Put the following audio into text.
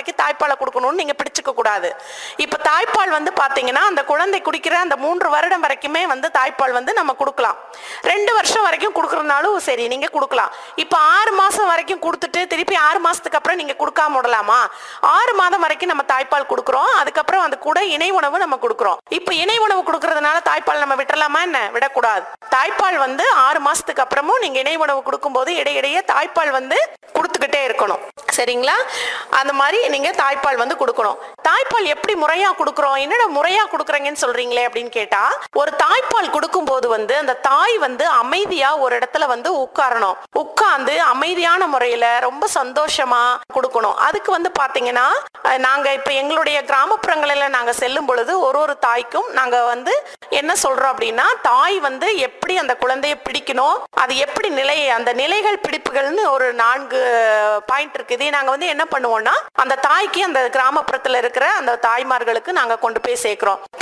வரைக்கும் தாய்ப்பாலை கொடுக்கணும்னு நீங்க பிடிச்சுக்க கூடாது இப்ப தாய்ப்பால் வந்து பாத்தீங்கன்னா அந்த குழந்தை குடிக்கிற அந்த மூன்று வருடம் வரைக்குமே வந்து தாய்ப்பால் வந்து நம்ம கொடுக்கலாம் ரெண்டு வருஷம் வரைக்கும் கொடுக்கறதுனாலும் சரி நீங்க கொடுக்கலாம் இப்ப ஆறு மாசம் வரைக்கும் கொடுத்துட்டு திருப்பி ஆறு மாசத்துக்கு அப்புறம் நீங்க கொடுக்காம விடலாமா ஆறு மாதம் வரைக்கும் நம்ம தாய்ப்பால் கொடுக்குறோம் அதுக்கப்புறம் அது கூட இணை உணவு நம்ம கொடுக்குறோம் இப்ப இணை உணவு கொடுக்கறதுனால தாய்ப்பால் நம்ம விட்டுறலாமா என்ன விடக்கூடாது தாய்ப்பால் வந்து ஆறு மாசத்துக்கு அப்புறமும் நீங்க இணை உணவு கொடுக்கும்போது இடையிடையே தாய்ப்பால் வந்து கொடுத்துக்கிட்டே இருக்கணும் சரிங்களா அந்த மாதிரி நீங்க தாய்ப்பால் வந்து கொடுக்கணும் தாய்ப்பால் எப்படி முறையா கொடுக்குறோம் என்னடா முறையா கொடுக்குறீங்கன்னு சொல்றீங்களே அப்படின்னு கேட்டா ஒரு தாய்ப்பால் கொடுக்கும்போது வந்து அந்த தாய் வந்து அமைதியா ஒரு இடத்துல வந்து உட்காரணும் உட்கார்ந்து அமைதியான முறையில ரொம்ப சந்தோஷமா கொடுக்கணும் அதுக்கு வந்து பாத்தீங்கன்னா அஹ், நாங்க இப்ப எங்களுடைய கிராமப்புறங்களில நாங்க செல்லும் பொழுது ஒரு ஒரு தாய்க்கும் நாங்க வந்து என்ன சொல்றோம் அப்படின்னா தாய் வந்து எப்படி அந்த குழந்தையை பிடிக்கணும் அது எப்படி நிலை அந்த நிலைகள் பிடிப்புகள்னு ஒரு நான்கு பாயிண்ட் இருக்கு இதை நாங்க வந்து என்ன பண்ணுவோம்னா அந்த தாய்க்கு அந்த கிராமப்புறத்துல இருக்கிற அந்த தாய்மார்களுக்கு நாங்க கொண்டு போய் சேர்க்கிறோம்